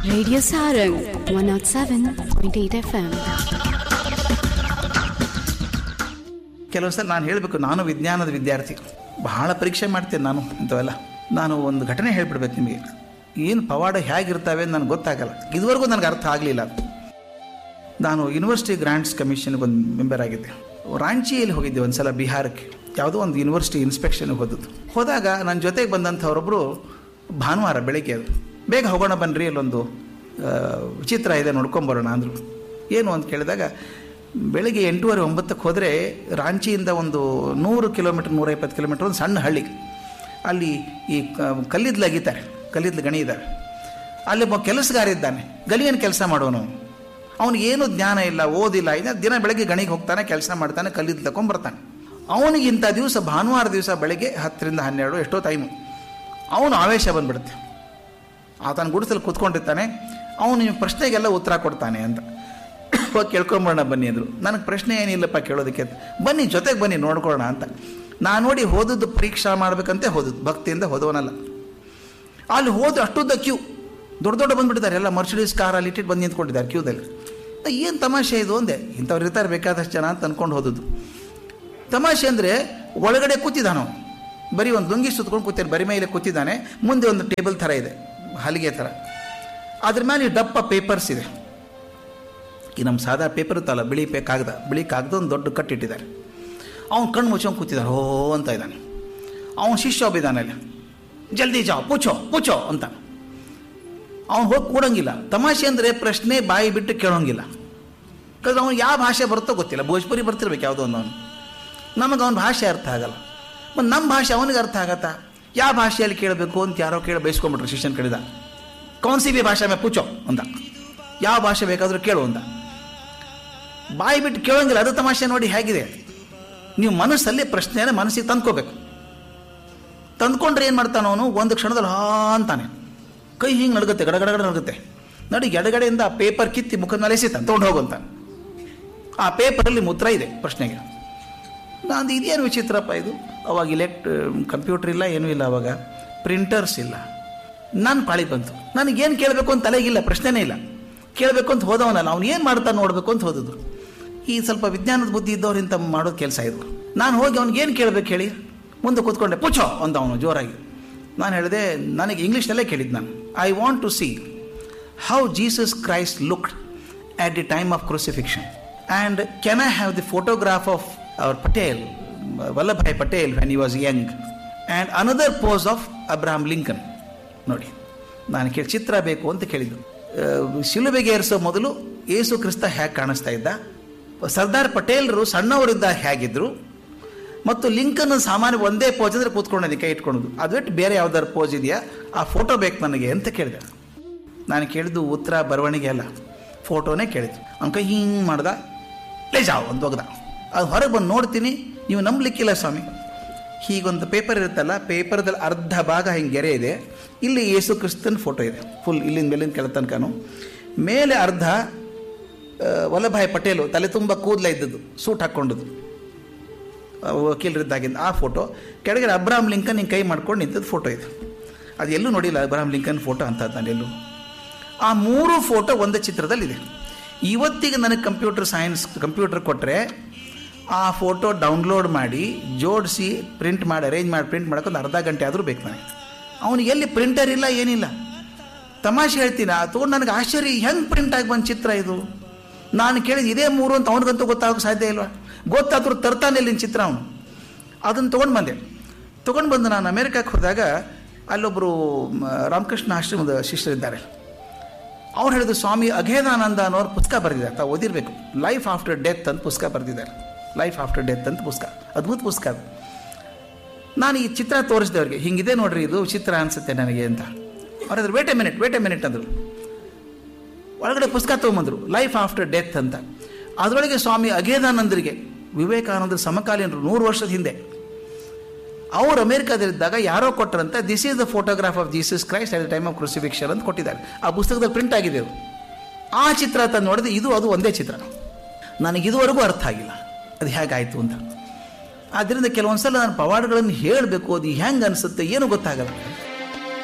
Radio Sarang 107.8 FM. ಕೆಲವೊಂದ್ಸಲ ನಾನು ಹೇಳಬೇಕು ನಾನು ವಿಜ್ಞಾನದ ವಿದ್ಯಾರ್ಥಿ ಬಹಳ ಪರೀಕ್ಷೆ ಮಾಡ್ತೇನೆ ನಾನು ಇಂಥವೆಲ್ಲ ನಾನು ಒಂದು ಘಟನೆ ಹೇಳ್ಬಿಡ್ಬೇಕು ನಿಮಗೆ ಏನು ಪವಾಡ ಹೇಗಿರ್ತವೆ ಅಂತ ನನಗೆ ಗೊತ್ತಾಗಲ್ಲ ಇದುವರೆಗೂ ನನಗೆ ಅರ್ಥ ಆಗಲಿಲ್ಲ ನಾನು ಯೂನಿವರ್ಸಿಟಿ ಗ್ರಾಂಟ್ಸ್ ಕಮಿಷನ್ಗೆ ಒಂದು ಮೆಂಬರ್ ಆಗಿದ್ದೆ ರಾಂಚಿಯಲ್ಲಿ ಹೋಗಿದ್ದೆ ಒಂದು ಸಲ ಬಿಹಾರಕ್ಕೆ ಯಾವುದೋ ಒಂದು ಯೂನಿವರ್ಸಿಟಿ ಇನ್ಸ್ಪೆಕ್ಷನ್ಗೆ ಹೋದದ್ದು ಹೋದಾಗ ನನ್ನ ಜೊತೆಗೆ ಬಂದಂಥವರೊಬ್ಬರು ಭಾನುವಾರ ಬೆಳಗ್ಗೆ ಅದು ಬೇಗ ಹೋಗೋಣ ಬನ್ನಿರಿ ಅಲ್ಲೊಂದು ಆ, ವಿಚಿತ್ರ ಇದೆ ನೋಡ್ಕೊಂಬರೋಣ ಅಂದರು ಏನು ಅಂತ ಕೇಳಿದಾಗ ಬೆಳಗ್ಗೆ ಎಂಟೂವರೆ ಒಂಬತ್ತಕ್ಕೆ ಹೋದರೆ ರಾಂಚಿಯಿಂದ ಒಂದು ನೂರು ಕಿಲೋಮೀಟ್ರ್ ನೂರೈವತ್ತು ಕಿಲೋಮೀಟ್ರ್ ಒಂದು ಸಣ್ಣ ಹಳ್ಳಿ ಅಲ್ಲಿ ಈ ಕ- ಕಲ್ಲಿದ್ದಲು ಅಗೀತಾರೆ ಕಲ್ಲಿದ್ದಲು ಗಣಿ ಇದ್ದಾರೆ ಅಲ್ಲಿ ಒಬ್ಬ ಕೆಲಸಗಾರ ಇದ್ದಾನೆ ಗಲಿಯನ್ನು ಕೆಲಸ ಮಾಡೋನು ಅವನಿಗೇನು ಜ್ಞಾನ ಇಲ್ಲ ಓದಿಲ್ಲ ಇನ್ನು ದಿನ ಬೆಳಗ್ಗೆ ಗಣಿಗೆ ಹೋಗ್ತಾನೆ ಕೆಲಸ ಮಾಡ್ತಾನೆ ಕಲ್ಲಿದ್ದು ತಗೊಂಡ್ಬರ್ತಾನೆ ಅವನಿಗೆ ಇಂಥ ದಿವಸ ಭಾನುವಾರ ದಿವಸ ಬೆಳಗ್ಗೆ ಹತ್ತರಿಂದ ಹನ್ನೆರಡು ಎಷ್ಟೋ ಟೈಮು ಅವನು ಆವೇಶ ಬಂದ್ಬಿಡುತ್ತೆ ಆತನ ಗುಡಿಸಲು ಕೂತ್ಕೊಂಡಿರ್ತಾನೆ ಅವನು ನಿಮ್ಮ ಪ್ರಶ್ನೆಗೆಲ್ಲ ಉತ್ತರ ಕೊಡ್ತಾನೆ ಅಂತ ಹೋಗಿ ಕೇಳ್ಕೊಂಬರೋಣ ಬನ್ನಿ ಅಂದರು ನನಗೆ ಪ್ರಶ್ನೆ ಏನಿಲ್ಲಪ್ಪ ಕೇಳೋದಕ್ಕೆ ಅಂತ. ಬನ್ನಿ ಜೊತೆಗೆ ಬನ್ನಿ ನೋಡ್ಕೊಳ್ಳೋಣ ಅಂತ ನಾನು ನೋಡಿ ಹೋದದ್ದು ಪರೀಕ್ಷಾ ಮಾಡಬೇಕಂತೆ ಹೋದದ್ದು ಭಕ್ತಿಯಿಂದ ಹೋದವನಲ್ಲ ಅಲ್ಲಿ ಹೋದ್ರೆ ಅಷ್ಟುದ್ದ ಕ್ಯೂ ದೊಡ್ಡ ದೊಡ್ಡ ಬಂದ್ಬಿಟ್ಟಿದ್ದಾರೆ ಎಲ್ಲ ಮರ್ಸಿಡೀಸ್ ಕಾರಲ್ಲಿ ಇಟ್ಟಿಟ್ಟು ಬಂದು ನಿಂತ್ಕೊಂಡಿದ್ದಾರೆ ಕ್ಯೂದಲ್ಲಿ ಏನು ತಮಾಷೆ ಇದು ಅಂದೆ ಇಂಥವ್ರು ಇರ್ತಾರೆ ಬೇಕಾದಷ್ಟು ಜನ ಅಂತ ಅಂದ್ಕೊಂಡು ಹೋದದ್ದು ತಮಾಷೆ ಅಂದರೆ ಒಳಗಡೆ ಕೂತಿದ್ದಾನು ಬರೀ ಒಂದು ಲುಂಗಿ ಸುತ್ಕೊಂಡು ಕೂತಿದ್ದಾನೆ ಬರಿ ಮೇಲೆ ಕೂತಿದ್ದಾನೆ ಮುಂದೆ ಒಂದು ಟೇಬಲ್ ಥರ ಇದೆ ಹಲಿಗೆ ಥರ ಅದ್ರ ಮೇಲೆ ಈ ದಪ್ಪ ಪೇಪರ್ಸ್ ಇದೆ ಈ ನಮ್ಮ ಸಾದಾ ಪೇಪರ್ ಇತ್ತಲ್ಲ ಬಿಳಿ ಪೇ ಕಾಗದ ಬಿಳಿ ಕಾಗದ ಒಂದು ದೊಡ್ಡ ಕಟ್ಟಿಟ್ಟಿದ್ದಾರೆ ಅವ್ನು ಕಣ್ಣು ಮುಚ್ಕೊಂಡು ಕೂತಿದ್ದಾನೆ ಹೋ ಅಂತ ಇದ್ದಾನೆ ಅವನು ಶಿಷ್ಯ ಒಬ್ಬ ಇದ್ದಾನೆ ಅಲ್ಲಿ ಜಲ್ದಿ ಜಾವ್ ಪೂಚೋ ಪೂಚೋ ಅಂತ ಅವ್ನು ಹೋಗಿ ಕೂಡಂಗಿಲ್ಲ ತಮಾಷೆ ಅಂದರೆ ಪ್ರಶ್ನೆ ಬಾಯಿ ಬಿಟ್ಟು ಕೇಳೋಂಗಿಲ್ಲ ಯಾಕಂದ್ರೆ ಅವ್ನು ಯಾವ ಭಾಷೆ ಬರುತ್ತೋ ಗೊತ್ತಿಲ್ಲ ಭೋಜ್ಪುರಿ ಬರ್ತಿರ್ಬೇಕು ಯಾವುದೋ ಒಂದು ಅವನು ನಮಗೆ ಅವನ ಭಾಷೆ ಅರ್ಥ ಆಗಲ್ಲ ಮತ್ತು ನಮ್ಮ ಭಾಷೆ ಅವನಿಗೆ ಅರ್ಥ ಆಗತ್ತಾ ಯಾವ ಭಾಷೆಯಲ್ಲಿ ಕೇಳಬೇಕು ಅಂತ ಯಾರೋ ಕೇಳಿ ಬಯಸ್ಕೊಂಬಿಟ್ರು ಶಿಷ್ಯನ ಕಡಿದ ಕೌನ್ ಸಿ ಬಿ ಭಾಷೆ ಮೇ ಪೂಚೋ ಅಂದ ಯಾವ ಭಾಷೆ ಬೇಕಾದರೂ ಕೇಳು ಅಂದ ಬಾಯಿ ಬಿಟ್ಟು ಕೇಳೋಂಗಿಲ್ಲ ಅದು ತಮಾಷೆ ನೋಡಿ ಹೇಗಿದೆ ನೀವು ಮನಸ್ಸಲ್ಲಿ ಪ್ರಶ್ನೆಯನ್ನು ಮನಸ್ಸಿಗೆ ತಂದ್ಕೋಬೇಕು ತಂದ್ಕೊಂಡ್ರೆ ಏನು ಮಾಡ್ತಾನೆ ಅವನು ಒಂದು ಕ್ಷಣದಲ್ಲಿ ಹಾ ಅಂತಾನೆ ಕೈ ಹಿಂಗೆ ನಡುಗುತ್ತೆ ಗಡಗಡಗಡ ನಡುಗುತ್ತೆ ನಡಿ ಎಡಗಡೆಯಿಂದ ಆ ಪೇಪರ್ ಕಿತ್ತಿ ಮುಖದ ಮೇಲೆ ಎಸಿತಾನೆ ತೊಗೊಂಡು ಹೋಗುವಂತಾನೆ ಆ ಪೇಪರಲ್ಲಿ ಉತ್ತರ ಇದೆ ಪ್ರಶ್ನೆಗೆ ನಾನು ಇದೇನು ವಿಚಿತ್ರಪ್ಪ ಇದು ಅವಾಗ ಇಲೆಕ್ಟ್ ಕಂಪ್ಯೂಟರ್ ಇಲ್ಲ ಏನೂ ಇಲ್ಲ ಅವಾಗ ಪ್ರಿಂಟರ್ಸ್ ಇಲ್ಲ ನಾನು ಪಾಳಿ ಬಂತು ನನಗೇನು ಕೇಳಬೇಕು ಅಂತ ತಲೆಗಿಲ್ಲ ಪ್ರಶ್ನೆನೇ ಇಲ್ಲ ಕೇಳಬೇಕು ಅಂತ ಹೋದವನಲ್ಲ ಅವ್ನು ಏನು ಮಾಡ್ತಾನೆ ನೋಡಬೇಕು ಅಂತ ಹೋದದ್ದು ಈ ಸ್ವಲ್ಪ ವಿಜ್ಞಾನದ ಬುದ್ಧಿ ಇದ್ದವ್ರು ಇಂಥ ಮಾಡೋದು ಕೆಲಸ ಇದು ನಾನು ಹೋಗಿ ಅವ್ನಿಗೆ ಏನು ಕೇಳಬೇಕು ಹೇಳಿ ಮುಂದೆ ಕೂತ್ಕೊಂಡೆ ಪುಚ್ಚೋ ಅಂದ ಅವನು ಜೋರಾಗಿ ನಾನು ಹೇಳಿದೆ ನನಗೆ ಇಂಗ್ಲೀಷ್ನಲ್ಲೇ ಕೇಳಿದ್ದು ನಾನು I want to see how Jesus Christ looked at the time of crucifixion. And can I have the photograph of our Patel, Vallabhai Patel, when he was young, and another pose of Abraham Lincoln? ನೋಡಿ ನಾನು ಕೇಳಿ ಚಿತ್ರ ಬೇಕು ಅಂತ ಕೇಳಿದ್ದು ಆ, ಶಿಲುಬೆಗೆ ಏರಿಸೋ ಮೊದಲು ಯೇಸು ಕ್ರಿಸ್ತ ಹೇಗೆ ಕಾಣಿಸ್ತಾ ಇದ್ದ ಸರ್ದಾರ್ ಪಟೇಲ್ರು ಸಣ್ಣವರಿದ್ದ ಹೇಗಿದ್ರು ಮತ್ತು ಲಿಂಕನ್ ಸಾಮಾನ್ಯ ಒಂದೇ ಪೋಜ್ ಅಂದರೆ ಕೂತ್ಕೊಂಡಿದ್ದೆ ಕೈ ಇಟ್ಕೊಳ್ಳೋದು ಅದು ಬಿಟ್ಟು ಬೇರೆ ಯಾವ್ದಾದ್ರು ಪೋಜ್ ಇದೆಯಾ ಆ ಫೋಟೋ ಬೇಕು ನನಗೆ ಅಂತ ಕೇಳಿದೆ ನಾನು ಕೇಳಿದ್ದು ಉತ್ತರ ಬರವಣಿಗೆ ಅಲ್ಲ ಫೋಟೋನೇ ಕೇಳಿದ್ದು ಅವ್ನ ಕೈ ಹಿಂಗೆ ಮಾಡ್ದ ಲೇ ಜಾವ್ ಅಂತ ಒಗ್ದ ಅದು ಹೊರಗೆ ಬಂದು ನೋಡ್ತೀನಿ ನೀವು ನಂಬಲಿಕ್ಕಿಲ್ಲ ಸ್ವಾಮಿ ಹೀಗೊಂದು ಪೇಪರ್ ಇರುತ್ತಲ್ಲ ಪೇಪರ್ದಲ್ಲಿ ಅರ್ಧ ಭಾಗ ಹಿಂಗೆ ಗೆರೆ ಇದೆ ಇಲ್ಲಿ ಯೇಸು ಕ್ರಿಸ್ತನ ಫೋಟೋ ಇದೆ ಫುಲ್ ಇಲ್ಲಿಂದ ಮೇಲಿಂದ ಕೆಳ ತನಕನು ಮೇಲೆ ಅರ್ಧ ಆ, ವಲ್ಲಭಾಯ್ ಪಟೇಲು ತಲೆ ತುಂಬ ಕೂದಲ ಇದ್ದದ್ದು ಸೂಟ್ ಹಾಕ್ಕೊಂಡದ್ದು ವಕೀಲರಿದ್ದಾಗಿಂದ ಆ ಫೋಟೋ ಕೆಳಗಡೆ ಅಬ್ರಾಹಂ ಲಿಂಕನ್ ಹಿಂಗೆ ಕೈ ಮಾಡ್ಕೊಂಡು ನಿಂತದ್ದು ಫೋಟೋ ಇದೆ ಅದು ಎಲ್ಲೂ ನೋಡಿಲ್ಲ ಅಬ್ರಾಹಂ ಲಿಂಕನ್ ಫೋಟೋ ಅಂತ ನಾನು ಎಲ್ಲೂ ಆ ಮೂರು ಫೋಟೋ ಒಂದೇ ಚಿತ್ರದಲ್ಲಿದೆ ಇವತ್ತಿಗೆ ನನಗೆ ಕಂಪ್ಯೂಟರ್ ಸೈನ್ಸ್ ಕಂಪ್ಯೂಟರ್ ಕೊಟ್ಟರೆ ಆ ಫೋಟೋ ಡೌನ್ಲೋಡ್ ಮಾಡಿ ಜೋಡಿಸಿ ಪ್ರಿಂಟ್ ಮಾಡಿ ಅರೇಂಜ್ ಮಾಡಿ ಪ್ರಿಂಟ್ ಮಾಡೋಕೆ ಒಂದು ಅರ್ಧ ಗಂಟೆ ಆದರೂ ಬೇಕು ನನಗೆ ಅವನಿಗೆ ಎಲ್ಲಿ ಪ್ರಿಂಟರ್ ಇಲ್ಲ ಏನಿಲ್ಲ ತಮಾಷೆ ಹೇಳ್ತೀನಿ ಆ ತೊಗೊಂಡು ನನಗೆ ಆಶ್ಚರ್ಯ ಹೆಂಗೆ ಪ್ರಿಂಟ್ ಆಗಿ ಬಂದ ಚಿತ್ರ ಇದು ನಾನು ಕೇಳಿದ ಇದೇ ಮೂರು ಅಂತ ಅವನಿಗಂತೂ ಗೊತ್ತಾಗೋಕೆ ಸಾಧ್ಯ ಇಲ್ವಾ ಗೊತ್ತಾದ್ರೂ ತರ್ತಾನೆ ಇಲ್ಲಿನ ಚಿತ್ರ ಅವನು ಅದನ್ನು ತೊಗೊಂಡು ಬಂದೆ ತೊಗೊಂಡು ಬಂದು ನಾನು ಅಮೇರಿಕಕ್ಕೆ ಹೋದಾಗ ಅಲ್ಲೊಬ್ಬರು ಮ, ರಾಮಕೃಷ್ಣ ಆಶ್ರಮದ ಶಿಷ್ಯರಿದ್ದಾರೆ ಅವ್ರು ಹೇಳಿದ್ರು ಸ್ವಾಮಿ ಅಘೇದಾನಂದ ಅನ್ನೋರು ಪುಸ್ತಕ ಬರೆದಿದ್ದಾರೆ ತಾವು ಓದಿರಬೇಕು ಲೈಫ್ ಆಫ್ಟರ್ ಡೆತ್ ಅಂತ ಪುಸ್ತಕ ಬರೆದಿದ್ದಾರೆ ಲೈಫ್ ಆಫ್ಟರ್ ಡೆತ್ ಅಂತ ಪುಸ್ತಕ ಅದ್ಭುತ ಪುಸ್ತಕ ಅದು ನಾನು ಈ ಚಿತ್ರ ತೋರಿಸಿದೆ ಅವ್ರಿಗೆ ಹಿಂಗಿದೆ ನೋಡ್ರಿ ಇದು ಚಿತ್ರ ಅನಿಸುತ್ತೆ ನನಗೆ ಅಂತ ಅವ್ರು ಹೇಳಿದ್ರು wait a minute wait a minute ಅಂದರು ಒಳಗಡೆ ಪುಸ್ತಕ ತೊಗೊಂಬಂದರು ಲೈಫ್ ಆಫ್ಟರ್ ಡೆತ್ ಅಂತ ಅದರೊಳಗೆ ಸ್ವಾಮಿ ಅಘೇದಾನಂದರಿಗೆ ವಿವೇಕಾನಂದರ ಸಮಕಾಲೀನರು ನೂರು ವರ್ಷದ ಹಿಂದೆ ಅವರು ಅಮೇರಿಕಾದಲ್ಲಿದ್ದಾಗ ಯಾರೋ ಕೊಟ್ಟರಂತೆ this is the photograph of Jesus Christ at the time of crucifixion ಅಂತ ಕೊಟ್ಟಿದ್ದಾರೆ ಆ ಪುಸ್ತಕದಲ್ಲಿ ಪ್ರಿಂಟ್ ಆಗಿದೆ ಅದು ಆ ಚಿತ್ರ ತಂದು ನೋಡಿದ್ರೆ ಇದು ಅದು ಒಂದೇ ಚಿತ್ರ ನನಗೆ ಇದುವರೆಗೂ ಅರ್ಥ ಆಗಿಲ್ಲ ಅದು ಹೇಗಾಯಿತು ಅಂತ ಆದ್ದರಿಂದ ಕೆಲವೊಂದು ಸಲ ನಾನು ಪವಾಡಗಳನ್ನು ಹೇಳಬೇಕು ಅದು ಹೆಂಗೆ ಅನಿಸುತ್ತೆ ಏನು ಗೊತ್ತಾಗಲ್ಲ